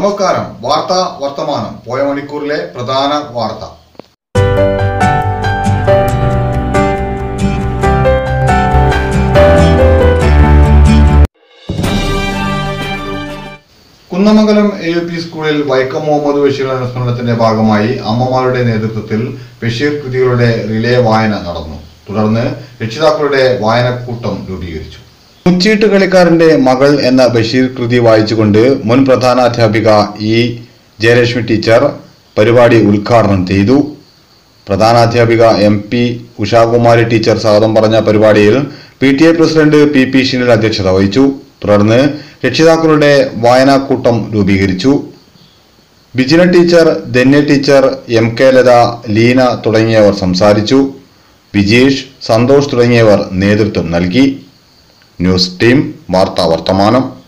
നമസ്കാരം വാർത്ത വർത്തമാനം പോയ മണിക്കൂറിലെ പ്രധാന വാർത്ത കുന്നമംഗലം എ യു പി സ്കൂളിൽ വൈക്കം മുഹമ്മദ് ബഷീർ അനുസ്മരണത്തിന്റെ ഭാഗമായി അമ്മമാരുടെ നേതൃത്വത്തിൽ ബഷീർ കൃതികളുടെ റിലേ വായന നടന്നു തുടർന്ന് രക്ഷിതാക്കളുടെ വായനക്കൂട്ടം രൂപീകരിച്ചു മുച്ചീട്ട് കളിക്കാരന്റെ മകൾ എന്ന ബഷീർ കൃതി വായിച്ചുകൊണ്ട് മുൻ പ്രധാനാധ്യാപിക ഇ ജയലക്ഷ്മി ടീച്ചർ പരിപാടി ഉദ്ഘാടനം ചെയ്തു പ്രധാനാധ്യാപിക എം പി ഉഷാകുമാരി ടീച്ചർ സ്വാഗതം പറഞ്ഞ പരിപാടിയിൽ P T A president P P Shinil അധ്യക്ഷത വഹിച്ചു തുടർന്ന് രക്ഷിതാക്കളുടെ വായനാക്കൂട്ടം രൂപീകരിച്ചു Bijina teacher Dhanya teacher M K Latha Leena തുടങ്ങിയവർ സംസാരിച്ചു വിജീഷ് സന്തോഷ് തുടങ്ങിയവർ നേതൃത്വം നൽകി ന്യൂസ് ടീം വാർത്താ വർത്തമാനം